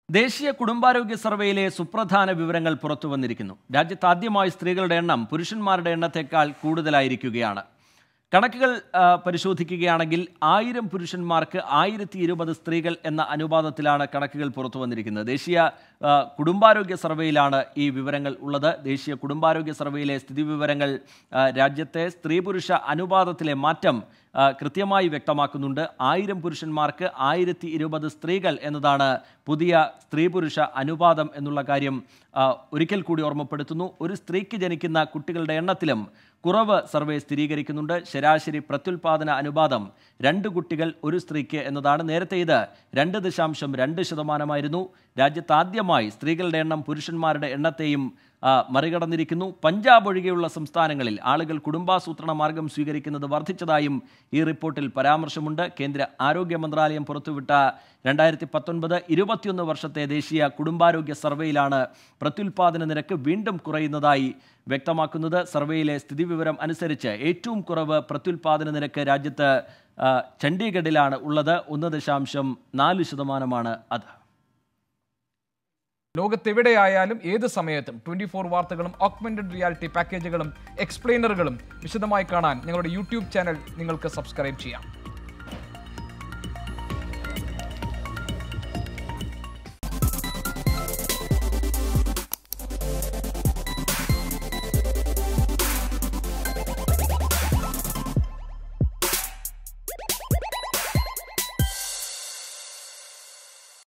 ദേശീയ കുടുംബാരോഗ്യ സർവേയിലെ സുപ്രധാന വിവരങ്ങൾ പുറത്തു വന്നിരിക്കുന്നു രാജ്യത്ത് ആദ്യമായി സ്ത്രീകളുടെ എണ്ണം പുരുഷന്മാരുടെ എണ്ണത്തേക്കാൾ കൂടുതലായിരിക്കുകയാണ് കണക്കുകൾ ആ, പരിശോധിക്കുകയാണെങ്കിൽ ആയിരം പുരുഷന്മാർക്ക് ആയിരത്തി ഇരുപത് സ്ത്രീകൾ എന്ന അനുപാതത്തിലാണ് കണക്കുകൾ പുറത്തു വന്നിരിക്കുന്നത് ദേശീയ ആ, കുടുംബാരോഗ്യ സർവേയിലാണ് ഈ വിവരങ്ങൾ ഉള്ളത് ദേശീയ കുടുംബാരോഗ്യ സർവേയിലെ സ്ഥിതിവിവരങ്ങൾ ആ, രാജ്യത്തെ സ്ത്രീ പുരുഷ അനുപാതത്തിലെ മാറ്റം ആ, കൃത്യമായി വ്യക്തമാക്കുന്നുണ്ട് ആയിരം പുരുഷന്മാർക്ക് ആയിരത്തി ഇരുപത് സ്ത്രീകൾ എന്നതാണ് പുതിയ സ്ത്രീ പുരുഷ അനുപാതം എന്നുള്ള കാര്യം ആ, ഒരിക്കൽ കൂടി ഓർമ്മപ്പെടുത്തുന്നു ഒരു സ്ത്രീക്ക് ജനിക്കുന്ന കുട്ടികളുടെ എണ്ണത്തിലും കുറവ് സർവേ സ്ഥിരീകരിക്കുന്നുണ്ട് ശരാശരി പ്രത്യുൽപാദന അനുപാതം രണ്ട് കുട്ടികൾ ഒരു സ്ത്രീക്ക് എന്നതാണ് നേരത്തെ ഇത് രണ്ട് ദശാംശം രണ്ട് ശതമാനമായിരുന്നു രാജ്യത്ത് ആദ്യമായി സ്ത്രീകളുടെ എണ്ണം പുരുഷന്മാരുടെ എണ്ണത്തെയും ആ, മറികടന്നിരിക്കുന്നു പഞ്ചാബ് ഒഴികെയുള്ള സംസ്ഥാനങ്ങളിൽ ആളുകൾ കുടുംബാസൂത്രണ മാർഗം സ്വീകരിക്കുന്നത് വർദ്ധിച്ചതായും ഈ റിപ്പോർട്ടിൽ പരാമർശമുണ്ട് കേന്ദ്ര ആരോഗ്യ മന്ത്രാലയം പുറത്തുവിട്ട രണ്ടായിരത്തി പത്തൊൻപത് ഇരുപത്തിയൊന്ന് വർഷത്തെ ദേശീയ കുടുംബാരോഗ്യ സർവേയിലാണ് പ്രത്യുൽപാദന നിരക്ക് വീണ്ടും കുറയുന്നതായി വ്യക്തമാക്കുന്നത് സർവേയിലെ സ്ഥിതിവിവരം അനുസരിച്ച് ഏറ്റവും കുറവ് പ്രത്യുൽപാദന നിരക്ക് രാജ്യത്ത് ആ, ചണ്ഡീഗഡിലാണ് ഉള്ളത് ഒന്ന് ദശാംശം നാല് ശതമാനമാണ് അത് ലോകത്തെവിടെയായാലും ഏത് സമയത്തും ട്വന്റി ഫോർ വാർത്തകളും ഓഗ്മെന്റഡ് റിയാലിറ്റി പാക്കേജുകളും എക്സ്പ്ലെയിനറുകളും വിശദമായി കാണാൻ ഞങ്ങളുടെ യൂട്യൂബ് ചാനൽ നിങ്ങൾക്ക് സബ്സ്ക്രൈബ് ചെയ്യാം